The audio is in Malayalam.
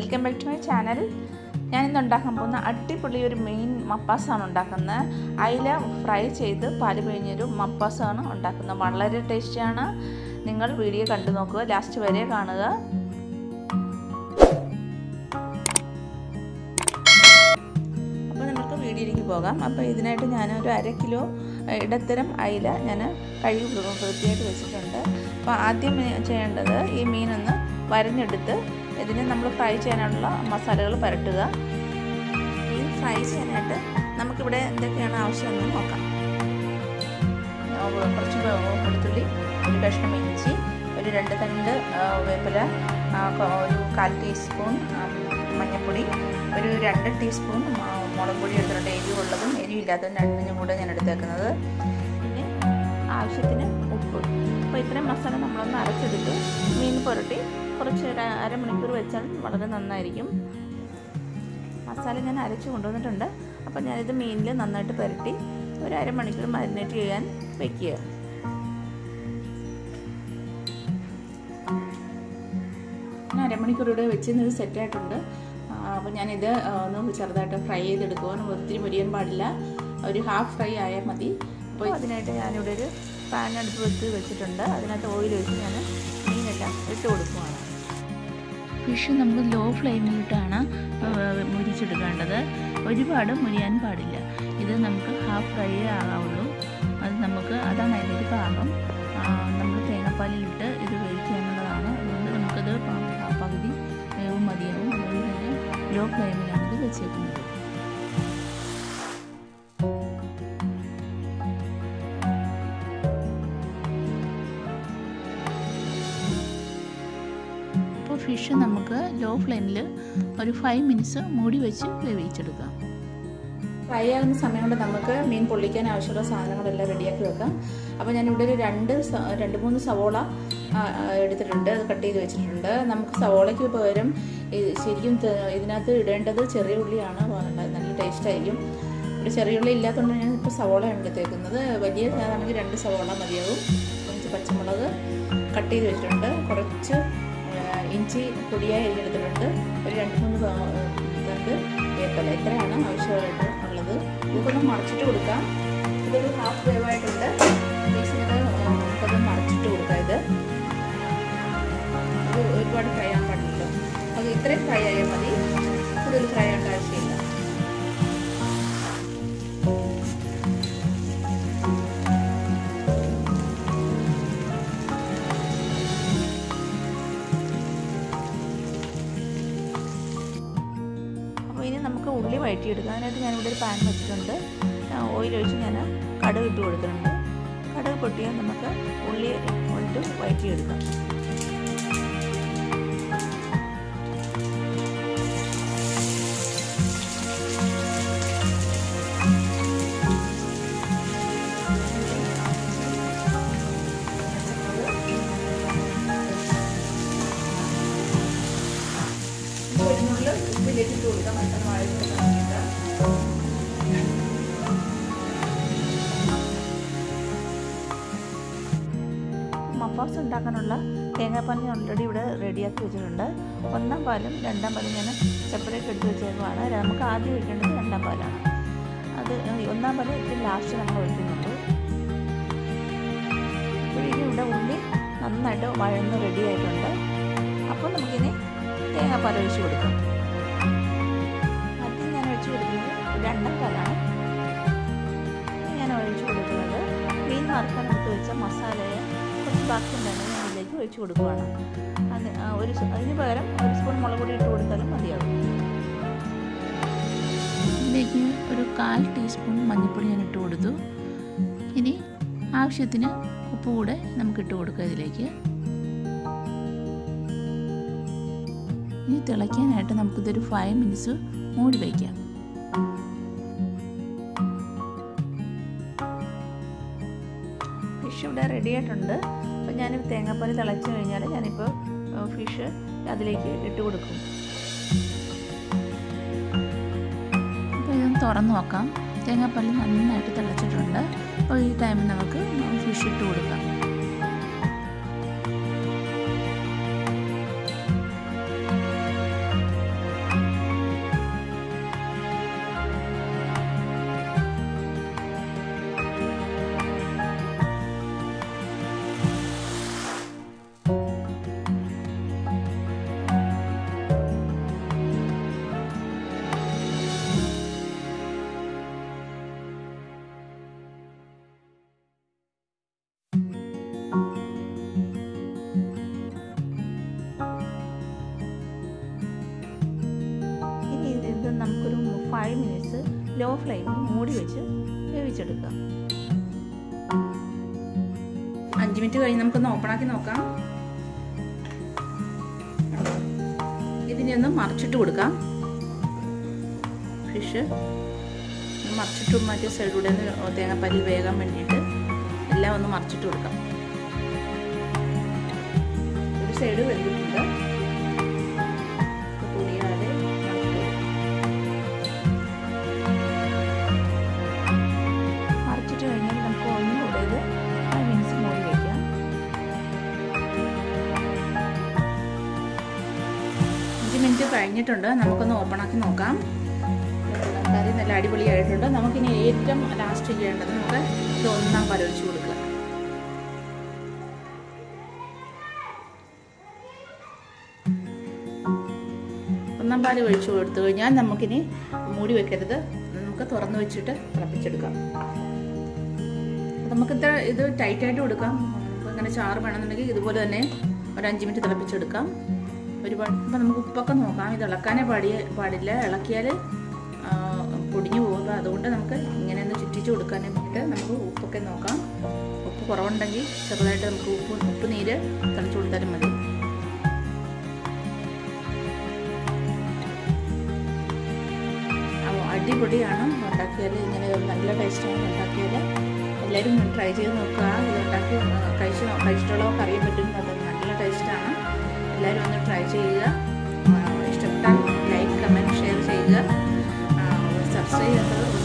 welcome back to my channel ഞാനിന്ന് ഉണ്ടാക്കാൻ പോകുന്ന അടിപൊളി ഒരു മെയിൻ മപ്പാസാണ് ഉണ്ടാക്കുന്നത് അയില ഫ്രൈ ചെയ്ത് പാല് പിഴിഞ്ഞൊരു മപ്പാസാണ് ഉണ്ടാക്കുന്നത് വളരെ ടേസ്റ്റിയാണ് നിങ്ങൾ വീഡിയോ കണ്ടു നോക്കുക ലാസ്റ്റ് വരെ കാണുക അപ്പോൾ നമുക്ക് വീഡിയോയിലേക്ക് പോകാം അപ്പോൾ ഇതിനായിട്ട് ഞാൻ ഒരു അര കിലോ ഇടത്തരം അയില ഞാൻ കഴുകി വൃത്തിയായിട്ട് വെച്ചിട്ടുണ്ട് അപ്പോൾ ആദ്യം ചെയ്യേണ്ടത് ഈ മീനൊന്ന് വരഞ്ഞെടുത്ത് ഇതിന് നമ്മൾ ഫ്രൈ ചെയ്യാനുള്ള മസാലകൾ പരട്ടുക മീൻ ഫ്രൈ ചെയ്യാനായിട്ട് നമുക്കിവിടെ എന്തൊക്കെയാണ് ആവശ്യമെന്ന് നോക്കാം കുറച്ച് വെളുത്തുള്ളി ഒരു കഷ്ണം ഇഞ്ചി ഒരു രണ്ട് തണ്ട് വേപ്പില ഒരു കാൽ ടീസ്പൂൺ മഞ്ഞൾപ്പൊടി ഒരു രണ്ട് ടീസ്പൂൺ മുളക് പൊടി എടുത്തിട്ടുണ്ട് എരിവുള്ളതും എരിവില്ലാത്തതും രണ്ടിനും കൂടെ ഞാൻ എടുത്തേക്കുന്നത് പിന്നെ ആവശ്യത്തിന് ഉപ്പ് അപ്പോൾ ഇത്രയും മസാല നമ്മളൊന്ന് അരച്ചെടുത്ത് മീൻ പുരട്ടി കുറച്ച് അരമണിക്കൂർ വെച്ചാൽ വളരെ നന്നായിരിക്കും മസാല ഞാൻ അരച്ച് കൊണ്ടുവന്നിട്ടുണ്ട് അപ്പോൾ ഞാനിത് മീനിൽ നന്നായിട്ട് പുരട്ടി ഒരു അരമണിക്കൂർ മാരിനേറ്റ് ചെയ്യാൻ വെക്കുക ഞാൻ അരമണിക്കൂർ ഇവിടെ വെച്ച് ഇത് സെറ്റായിട്ടുണ്ട് അപ്പോൾ ഞാനിത് ഒന്ന് ചെറുതായിട്ട് ഫ്രൈ ചെയ്തെടുക്കുവാൻ ഒത്തിരി മുരിയാൻ പാടില്ല ഒരു ഹാഫ് ഫ്രൈ ആയാൽ മതി അപ്പോൾ അതിനായിട്ട് ഞാനിവിടെ ഒരു പാൻ അടുത്ത് വെച്ച് വെച്ചിട്ടുണ്ട് അതിനകത്ത് ഓയിൽ ഒഴിച്ച് ഞാൻ മീനെല്ലാം ഇട്ട് കൊടുക്കുവാണ് ഫിഷ് നമുക്ക് ലോ ഫ്ലെയിമിലിട്ടാണ് മുരിച്ചെടുക്കേണ്ടത് ഒരുപാട് മുരിയാൻ പാടില്ല ഇത് നമുക്ക് ഹാഫ് ഫ്രൈ ആകാവുള്ളൂ അത് നമുക്ക് അതാണ് അതിൻ്റെ ഒരു പാകം നമ്മൾ തേങ്ങാപ്പാലിലിട്ട് ഇത് വേവിക്കാനുള്ളതാണ് അതുകൊണ്ട് നമുക്കത് പകുതി വേവും മതിയാവും അതുകൊണ്ട് തന്നെ ലോ ഫ്ലെയിമിലാണ് ഇത് വെച്ചേക്കുന്നത് അപ്പോൾ ഫിഷ് നമുക്ക് ലോ ഫ്ലെയിമിൽ ഒരു ഫൈവ് മിനിറ്റ്സ് മൂടി വെച്ച് വേവിച്ചെടുക്കാം ഫ്രൈ ആകുന്ന സമയം കൊണ്ട് നമുക്ക് മീൻ പൊള്ളിക്കാൻ ആവശ്യമുള്ള സാധനങ്ങളെല്ലാം റെഡിയാക്കി വെക്കാം അപ്പോൾ ഞാനിവിടെ ഒരു രണ്ട് രണ്ട് മൂന്ന് സവോള എടുത്തിട്ടുണ്ട് അത് കട്ട് ചെയ്ത് വെച്ചിട്ടുണ്ട് നമുക്ക് സവോളയ്ക്ക് പകരം ശരിക്കും ഇതിനകത്ത് ഇടേണ്ടത് ചെറിയ ഉള്ളിയാണ് നല്ല ടേസ്റ്റ് ആയിരിക്കും ഇവിടെ ചെറിയ ഉള്ളി ഇല്ലാത്തതുകൊണ്ട് ഞാൻ ഇപ്പോൾ സവോളയാണ് എടുത്തേക്കുന്നത് വലിയ നമുക്ക് രണ്ട് സവോള മതിയാവും കുറച്ച് പച്ചമുളക് കട്ട് ചെയ്ത് വെച്ചിട്ടുണ്ട് കുറച്ച് ഇഞ്ചി പൊടിയായി അരിഞ്ഞെടുത്തിട്ടുണ്ട് ഒരു രണ്ട് മൂന്ന് തണ്ട് വേപ്പല ഇത്രയാണ് ആവശ്യമായിട്ട് ഉള്ളത് ഇതൊക്കെ മറച്ചിട്ട് കൊടുക്കാം ഇതൊരു ഹാഫ് വേവായിട്ടുണ്ട് പീസിനത് നമുക്കത് മറച്ചിട്ട് കൊടുക്കാം ഇത് ഇത് ഒരുപാട് ഫ്രൈ ആകാൻ പാടില്ലല്ലോ അത് ഇത്രയും ഫ്രൈ ആയാൽ മതി കൂടുതൽ ഫ്രൈ ആകേണ്ട ആവശ്യമില്ല അപ്പോൾ ഇനി നമുക്ക് ഉള്ളി വഴറ്റിയെടുക്കാം അതിനായിട്ട് ഞാനിവിടെ ഒരു പാൻ വെച്ചിട്ടുണ്ട് ഓയിൽ ഒഴിച്ച് ഞാൻ കടുക് ഇട്ട് കൊടുത്തിട്ടുണ്ട് കടുക് പൊട്ടിയാൽ നമുക്ക് ഉള്ളി ഇട്ട് വഴറ്റിയെടുക്കാം ഉപ്പിലേക്ക് ഇട്ട് കൊടുക്കാം പെട്ടെന്ന് വഴറ്റി മപ്പാസ് ഉണ്ടാക്കാനുള്ള തേങ്ങാപ്പാൽ ഞാൻ ഓൾറെഡി ഇവിടെ റെഡിയാക്കി വെച്ചിട്ടുണ്ട് ഒന്നാം പാലും രണ്ടാം പാലും ഞാൻ സെപ്പറേറ്റ് എടുത്ത് വെച്ചേക്കുവാണ് നമുക്ക് ആദ്യം ഒഴിക്കേണ്ടത് രണ്ടാം പാലാണ് അത് ഒന്നാം പാല് ഏറ്റവും ലാസ്റ്റ് നമ്മൾ ഒഴിക്കുന്നുണ്ട് അപ്പോഴേക്കും ഇവിടെ ഉള്ളി നന്നായിട്ട് വഴന്ന് റെഡി ആയിട്ടുണ്ട് അപ്പോൾ നമുക്കിനി തേങ്ങാപ്പാൽ ഒഴിച്ച് കൊടുക്കാം ആദ്യം ഞാൻ ഒഴിച്ച് കൊടുക്കുന്നത് രണ്ടാം പാലാണ് ഞാൻ ഒഴിച്ച് കൊടുക്കുന്നത് മീൻ വറുക്കാൻ എടുത്ത് വെച്ച മസാലയെ കുറച്ച് ബാക്കി ഉണ്ടെങ്കിൽ ഞാൻ ഇതിലേക്ക് ഒഴിച്ച് കൊടുക്കുകയാണ് അത് ഒരു അതിന് പകരം ഒരു സ്പൂൺ മുളക് പൊടി ഇട്ട് കൊടുത്താലും മതിയാവും ഇതിലേക്ക് ഒരു കാൽ ടീസ്പൂൺ മഞ്ഞൾപ്പൊടി ഞാൻ ഇട്ട് കൊടുത്തു ഇനി ആവശ്യത്തിന് ഉപ്പ് കൂടെ നമുക്ക് ഇട്ട് കൊടുക്കുക ഇതിലേക്ക് ഇനി തിളയ്ക്കാനായിട്ട് നമുക്കിതൊരു ഫൈവ് മിനിറ്റ്സ് മൂടി വയ്ക്കാം ഫിഷ് ഇവിടെ റെഡി ആയിട്ടുണ്ട് അപ്പോൾ ഞാൻ തേങ്ങാപ്പാൽ തിളച്ച് കഴിഞ്ഞാൽ ഞാനിപ്പോൾ ഫിഷ് അതിലേക്ക് ഇട്ട് കൊടുക്കും അപ്പോൾ ഇതൊന്ന് തുറന്ന് നോക്കാം തേങ്ങാപ്പാൽ നന്നായിട്ട് തിളച്ചിട്ടുണ്ട് അപ്പോൾ ഈ ടൈമിൽ നമുക്ക് ഫിഷ് ഇട്ട് കൊടുക്കാം ഫ്ലെയിമിൽ മൂടി വെച്ച് വേവിച്ചെടുക്കാം അഞ്ച് മിനിറ്റ് കഴിഞ്ഞ് നമുക്കൊന്ന് ഓപ്പണാക്കി നോക്കാം ഇതിനെ ഒന്ന് മറിച്ചിട്ട് കൊടുക്കാം ഫിഷ് മറിച്ചിട്ട് മറ്റേ സൈഡിലൂടെ ഒന്ന് തേങ്ങാപ്പാലിൽ വേകാൻ വേണ്ടിയിട്ട് എല്ലാം ഒന്ന് മറിച്ചിട്ട് കൊടുക്കാം ഒരു സൈഡ് വെന്തിട്ടുണ്ട് പൊടിയാതെ മറിച്ചിട്ട് കഴിഞ്ഞാൽ നമുക്ക് ഒന്നുകൂടെ ഇത് ഫൈവ് മിനിറ്റ്സ് മൂടി വയ്ക്കാം അഞ്ച് മിനിറ്റ് കഴിഞ്ഞിട്ടുണ്ട് നമുക്കൊന്ന് ഓപ്പൺ ആക്കി നോക്കാം കറി നല്ല അടിപൊളിയായിട്ടുണ്ട് നമുക്കിനി ഏറ്റവും ലാസ്റ്റ് ചെയ്യേണ്ടത് നമുക്ക് ഇത് ഒന്നാം പാൽ ഒഴിച്ച് കൊടുക്കുക ഒന്നാം പാൽ ഒഴിച്ച് കൊടുത്തു കഴിഞ്ഞാൽ നമുക്കിനി മൂടി വെക്കരുത് നമുക്ക് തുറന്നു വെച്ചിട്ട് തിളപ്പിച്ചെടുക്കാം നമുക്കിത്ര ഇത് ടൈറ്റായിട്ട് കൊടുക്കാം നമുക്ക് അങ്ങനെ ചാറ് വേണമെന്നുണ്ടെങ്കിൽ ഇതുപോലെ തന്നെ ഒരു അഞ്ച് മിനിറ്റ് തിളപ്പിച്ചെടുക്കാം ഒരുപാട് അപ്പം നമുക്ക് ഉപ്പൊക്കെ നോക്കാം ഇത് ഇളക്കാനേ പാടി പാടില്ല ഇളക്കിയാൽ പൊടിഞ്ഞു പോകും അപ്പോൾ അതുകൊണ്ട് നമുക്ക് ഇങ്ങനെ ഒന്ന് ചുറ്റിച്ച് കൊടുക്കാനേ വേണ്ടിയിട്ട് നമുക്ക് ഉപ്പൊക്കെ നോക്കാം ഉപ്പ് കുറവുണ്ടെങ്കിൽ ചെറുതായിട്ട് നമുക്ക് ഉപ്പ് ഉപ്പ് നീര് തളിച്ചു കൊടുത്താലും മതി അടിപൊളിയാണ് ഉണ്ടാക്കിയാൽ ഇങ്ങനെ നല്ല ടേസ്റ്റാണ് ഉണ്ടാക്കിയാൽ എല്ലാവരും ട്രൈ ചെയ്ത് നോക്കുക ഇത് ഉണ്ടാക്കി കഴിച്ച് കഴിച്ചിട്ടുള്ളവർക്ക് അറിയാൻ പറ്റും അത് നല്ല ടേസ്റ്റാണ് എല്ലാവരും ഒന്ന് ട്രൈ ചെയ്യുക ഇഷ്ടപ്പെട്ടാൽ ലൈക്ക് കമൻറ്റ് ഷെയർ ചെയ്യുക സബ്സ്ക്രൈബ് ചെയ്യാത്തവർ